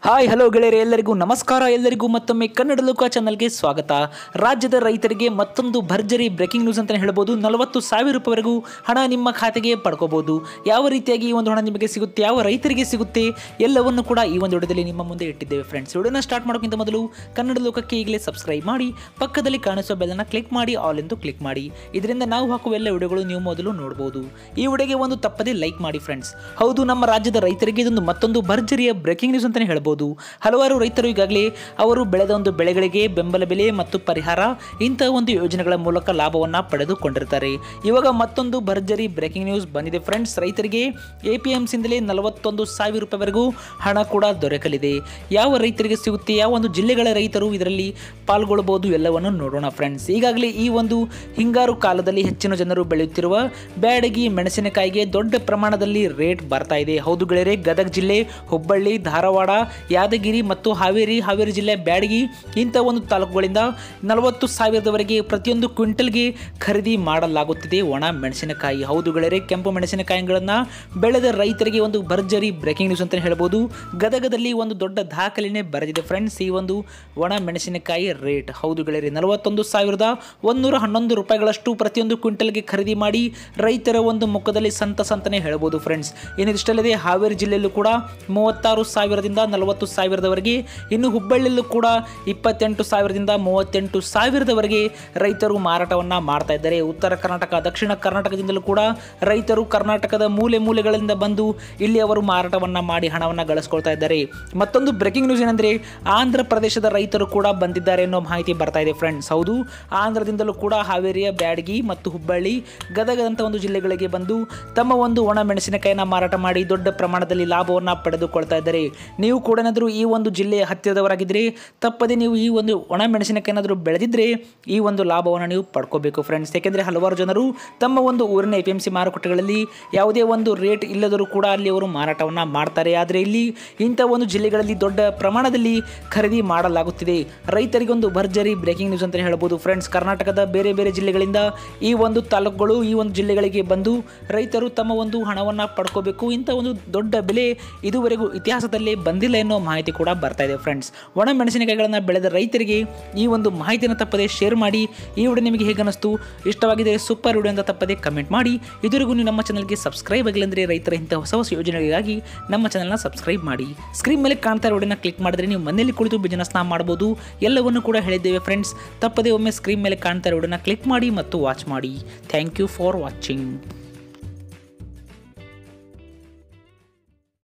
hi hello ಗೆಳೆಯರೆ ಎಲ್ಲರಿಗೂ ನಮಸ್ಕಾರ ಎಲ್ಲರಿಗೂ ಮತ್ತೊಮ್ಮೆ ಕನ್ನಡ ಲೋಕ ಚಾನಲ್ಗೆ ಸ್ವಾಗತ ರಾಜ್ಯದ ರೈತರಿಗೆ ಮತ್ತೊಂದು ಭರ್ಜರಿ ಬ್ರೇಕಿಂಗ್ ನ್ಯೂಸ್ ಅಂತ ಹೇಳ್ಬೋದು ನಲವತ್ತು ಸಾವಿರ ರೂಪಾಯಿವರೆಗೂ ಹಣ ನಿಮ್ಮ ಖಾತೆಗೆ ಪಡ್ಕೋಬಹುದು ಯಾವ ರೀತಿಯಾಗಿ ಈ ಒಂದು ಹಣ ನಿಮಗೆ ಸಿಗುತ್ತೆ ಯಾವ ರೈತರಿಗೆ ಸಿಗುತ್ತೆ ಎಲ್ಲವನ್ನು ಕೂಡ ಈ ಒಂದು ವಿಡಿಯೋದಲ್ಲಿ ನಿಮ್ಮ ಮುಂದೆ ಇಟ್ಟಿದ್ದೇವೆ ಫ್ರೆಂಡ್ಸ್ ವಿಡಿಯೋನ ಸ್ಟಾರ್ಟ್ ಮಾಡೋಕ್ಕಿಂತ ಮೊದಲು ಕನ್ನಡ ಲೋಕಕ್ಕೆ ಈಗಲೇ ಸಬ್ಸ್ಕ್ರೈಬ್ ಮಾಡಿ ಪಕ್ಕದಲ್ಲಿ ಕಾಣಿಸೋ ಬೆಲ್ಲನ್ನು ಕ್ಲಿಕ್ ಮಾಡಿ ಆಲ್ ಎಂದು ಕ್ಲಿಕ್ ಮಾಡಿ ಇದರಿಂದ ನಾವು ಹಾಕುವ ಎಲ್ಲ ವಿಡಿಯೋಗಳು ನೀವು ಮೊದಲು ನೋಡಬಹುದು ಈ ವಿಡಿಯೋಗೆ ಒಂದು ತಪ್ಪದೆ ಲೈಕ್ ಮಾಡಿ ಫ್ರೆಂಡ್ಸ್ ಹೌದು ನಮ್ಮ ರಾಜ್ಯದ ರೈತರಿಗೆ ಇದೊಂದು ಮತ್ತೊಂದು ಭರ್ಜರಿಯ ಬ್ರೇಕಿಂಗ್ ನ್ಯೂಸ್ ಅಂತಾನೆ ಹೇಳ್ಬೋದು ಹಲವಾರು ರೈತರು ಈಗಾಗಲೇ ಅವರು ಬೆಳೆದ ಒಂದು ಬೆಳೆಗಳಿಗೆ ಬೆಂಬಲ ಬೆಲೆ ಮತ್ತು ಪರಿಹಾರ ಇಂತಹ ಒಂದು ಯೋಜನೆಗಳ ಮೂಲಕ ಲಾಭವನ್ನ ಪಡೆದುಕೊಂಡಿರ್ತಾರೆ ಇವಾಗ ಮತ್ತೊಂದು ಭರ್ಜರಿ ಬ್ರೇಕಿಂಗ್ ನ್ಯೂಸ್ ಬಂದಿದೆ ಫ್ರೆಂಡ್ಸ್ ರೈತರಿಗೆ ಎ ಪಿ ಎಂ ಸಿಂದಲೇ ನಲವತ್ತೊಂದು ಸಾವಿರ ರೂಪಾಯಿವರೆಗೂ ಹಣ ಕೂಡ ದೊರಕಲಿದೆ ಯಾವ ರೈತರಿಗೆ ಸಿಗುತ್ತೆ ಯಾವ ಒಂದು ಜಿಲ್ಲೆಗಳ ರೈತರು ಇದರಲ್ಲಿ ಪಾಲ್ಗೊಳ್ಳಬಹುದು ಎಲ್ಲವನ್ನು ನೋಡೋಣ ಫ್ರೆಂಡ್ಸ್ ಈಗಾಗಲೇ ಈ ಒಂದು ಹಿಂಗಾರು ಕಾಲದಲ್ಲಿ ಹೆಚ್ಚಿನ ಜನರು ಬೆಳೆಯುತ್ತಿರುವ ಬ್ಯಾಡಗಿ ಮೆಣಸಿನಕಾಯಿಗೆ ದೊಡ್ಡ ಪ್ರಮಾಣದಲ್ಲಿ ರೇಟ್ ಬರ್ತಾ ಇದೆ ಹೌದು ಗೆಳೆಯರೆ ಗದಗ ಜಿಲ್ಲೆ ಹುಬ್ಬಳ್ಳಿ ಧಾರವಾಡ ಯಾದಗಿರಿ ಮತ್ತು ಹಾವೇರಿ ಹಾವೇರಿ ಜಿಲ್ಲೆ ಬ್ಯಾಡಗಿ ಇಂಥ ಒಂದು ತಾಲೂಕುಗಳಿಂದ ನಲವತ್ತು ಸಾವಿರದವರೆಗೆ ಪ್ರತಿಯೊಂದು ಕ್ವಿಂಟಲ್ಗೆ ಖರೀದಿ ಮಾಡಲಾಗುತ್ತಿದೆ ಒಣ ಮೆಣಸಿನಕಾಯಿ ಹೌದು ಗೆಳೆಯರೆ ಕೆಂಪು ಮೆಣಸಿನಕಾಯಿಗಳನ್ನು ಬೆಳೆದ ರೈತರಿಗೆ ಒಂದು ಭರ್ಜರಿ ಬ್ರೇಕಿಂಗ್ ನ್ಯೂಸ್ ಅಂತ ಹೇಳ್ಬೋದು ಗದಗದಲ್ಲಿ ಒಂದು ದೊಡ್ಡ ದಾಖಲೆನೇ ಬರೆದಿದೆ ಫ್ರೆಂಡ್ಸ್ ಈ ಒಂದು ಒಣ ಮೆಣಸಿನಕಾಯಿ ರೇಟ್ ಹೌದು ಗೆಳೆಯರೆ ನಲವತ್ತೊಂದು ಸಾವಿರದ ಒಂದೂರ ಹನ್ನೊಂದು ರೂಪಾಯಿಗಳಷ್ಟು ಪ್ರತಿಯೊಂದು ಕ್ವಿಂಟಲ್ಗೆ ಖರೀದಿ ಮಾಡಿ ರೈತರ ಒಂದು ಮುಖದಲ್ಲಿ ಸಂತಸ ಅಂತಾನೆ ಹೇಳ್ಬೋದು ಫ್ರೆಂಡ್ಸ್ ಇನ್ನು ಇಷ್ಟಲ್ಲದೆ ಹಾವೇರಿ ಜಿಲ್ಲೆಯಲ್ಲೂ ಕೂಡ ಮೂವತ್ತಾರು ಸಾವಿರದಿಂದ ನಲವತ್ತು ಸಾವಿರದವರೆಗೆ ಇನ್ನು ಹುಬ್ಬಳ್ಳಿಯಲ್ಲೂ ಕೂಡ ಇಪ್ಪತ್ತೆಂಟು ಸಾವಿರದಿಂದ ಮೂವತ್ತೆಂಟು ಸಾವಿರದವರೆಗೆ ರೈತರು ಮಾರಾಟವನ್ನು ಮಾಡ್ತಾ ಇದ್ದಾರೆ ಉತ್ತರ ಕರ್ನಾಟಕ ದಕ್ಷಿಣ ಕರ್ನಾಟಕದಿಂದಲೂ ಕೂಡ ರೈತರು ಕರ್ನಾಟಕದ ಮೂಲೆ ಮೂಲೆಗಳಿಂದ ಬಂದು ಇಲ್ಲಿ ಅವರು ಮಾರಾಟವನ್ನು ಮಾಡಿ ಹಣವನ್ನು ಗಳಿಸ್ಕೊಳ್ತಾ ಇದ್ದಾರೆ ಮತ್ತೊಂದು ಬ್ರೇಕಿಂಗ್ ನ್ಯೂಸ್ ಏನಂದರೆ ಆಂಧ್ರ ಪ್ರದೇಶದ ರೈತರು ಕೂಡ ಬಂದಿದ್ದಾರೆ ಅನ್ನೋ ಮಾಹಿತಿ ಬರ್ತಾ ಇದೆ ಫ್ರೆಂಡ್ಸ್ ಹೌದು ಆಂಧ್ರದಿಂದಲೂ ಕೂಡ ಹಾವೇರಿಯ ಬ್ಯಾಡಗಿ ಮತ್ತು ಹುಬ್ಬಳ್ಳಿ ಗದಗದಂಥ ಒಂದು ಜಿಲ್ಲೆಗಳಿಗೆ ಬಂದು ತಮ್ಮ ಒಂದು ಒಣ ಮೆಣಸಿನಕಾಯಿನ ಮಾರಾಟ ಮಾಡಿ ದೊಡ್ಡ ಪ್ರಮಾಣದಲ್ಲಿ ಲಾಭವನ್ನು ಪಡೆದುಕೊಳ್ತಾ ಇದ್ದಾರೆ ನೀವು ಕೂಡ ಏನಾದರೂ ಈ ಒಂದು ಜಿಲ್ಲೆಯ ಹತ್ತಿರದವರಾಗಿದ್ದರೆ ತಪ್ಪದೆ ನೀವು ಈ ಒಂದು ಒಣ ಮೆಣಸಿನಕಾಯಿ ಏನಾದರೂ ಬೆಳೆದಿದ್ದರೆ ಈ ಒಂದು ಲಾಭವನ್ನು ನೀವು ಪಡ್ಕೋಬೇಕು ಫ್ರೆಂಡ್ಸ್ ಯಾಕೆಂದರೆ ಹಲವಾರು ಜನರು ತಮ್ಮ ಒಂದು ಊರಿನ ಎ ಪಿ ಎಂ ಸಿ ಮಾರುಕಟ್ಟೆಗಳಲ್ಲಿ ಯಾವುದೇ ಒಂದು ರೇಟ್ ಇಲ್ಲದರೂ ಕೂಡ ಅಲ್ಲಿ ಅವರು ಮಾರಾಟವನ್ನು ಮಾಡ್ತಾರೆ ಆದರೆ ಇಲ್ಲಿ ಇಂಥ ಒಂದು ಜಿಲ್ಲೆಗಳಲ್ಲಿ ದೊಡ್ಡ ಪ್ರಮಾಣದಲ್ಲಿ ಖರೀದಿ ಮಾಡಲಾಗುತ್ತಿದೆ ರೈತರಿಗೆ ಒಂದು ಭರ್ಜರಿ ಬ್ರೇಕಿಂಗ್ ನ್ಯೂಸ್ ಅಂತ ಹೇಳ್ಬೋದು ಫ್ರೆಂಡ್ಸ್ ಕರ್ನಾಟಕದ ಬೇರೆ ಬೇರೆ ಜಿಲ್ಲೆಗಳಿಂದ ಈ ಒಂದು ತಾಲೂಕುಗಳು ಈ ಒಂದು ಜಿಲ್ಲೆಗಳಿಗೆ ಬಂದು ರೈತರು ತಮ್ಮ ಒಂದು ಹಣವನ್ನು ಪಡ್ಕೋಬೇಕು ಇಂಥ ಒಂದು ದೊಡ್ಡ ಬೆಲೆ ಇದುವರೆಗೂ ಇತಿಹಾಸದಲ್ಲಿ ಬಂದಿಲ್ಲ ಎನ್ನುವ ಮಾಹಿತಿ ಕೂಡ ಬರ್ತಾ ಇದೆ ಫ್ರೆಂಡ್ಸ್ ಒಣ ಮೆಣಸಿನಕಾಯಿಗಳನ್ನು ಬೆಳೆದ ರೈತರಿಗೆ ಈ ಒಂದು ಮಾಹಿತಿಯನ್ನು ತಪ್ಪದೆ ಶೇರ್ ಮಾಡಿ ಈ ವಿಡಿಯೋ ನಿಮಗೆ ಹೇಗೆ ಅನಿಸ್ತು ಇಷ್ಟವಾಗಿದೆ ಸೂಪರ್ ವಿಡಿಯೋ ಅಂತ ತಪ್ಪದೆ ಕಮೆಂಟ್ ಮಾಡಿ ಇದುವರೆಗೂ ನೀವು ನಮ್ಮ ಚಾನಲ್ಗೆ ಸಬ್ಸ್ಕ್ರೈಬ್ ಆಗಿಲ್ಲ ಅಂದರೆ ರೈತರ ಇಂಥ ಹೊಸ ಹೊಸ ಯೋಜನೆಗಳಿಗಾಗಿ ನಮ್ಮ ಚಾನಲ್ನ ಸಬ್ಸ್ಕ್ರೈಬ್ ಮಾಡಿ ಸ್ಕ್ರೀನ್ ಮೇಲೆ ಕಾಣ್ತಾ ಇರೋ ವಿಡಿಯೋನ ಕ್ಲಿಕ್ ಮಾಡಿದ್ರೆ ನೀವು ಮನೆಯಲ್ಲಿ ಕುಳಿತು ಬಿಸ್ನೆಸ್ನ ಮಾಡ್ಬೋದು ಎಲ್ಲವನ್ನು ಕೂಡ ಹೇಳಿದ್ದೇವೆ ಫ್ರೆಂಡ್ಸ್ ತಪ್ಪದೆ ಒಮ್ಮೆ ಸ್ಕ್ರೀನ್ ಮೇಲೆ ಕಾಣ್ತಾ ಇರೋ ವಿಡಿಯೋನ ಕ್ಲಿಕ್ ಮಾಡಿ ಮತ್ತು ವಾಚ್ ಮಾಡಿ ಥ್ಯಾಂಕ್ ಯು ಫಾರ್ ವಾಚಿಂಗ್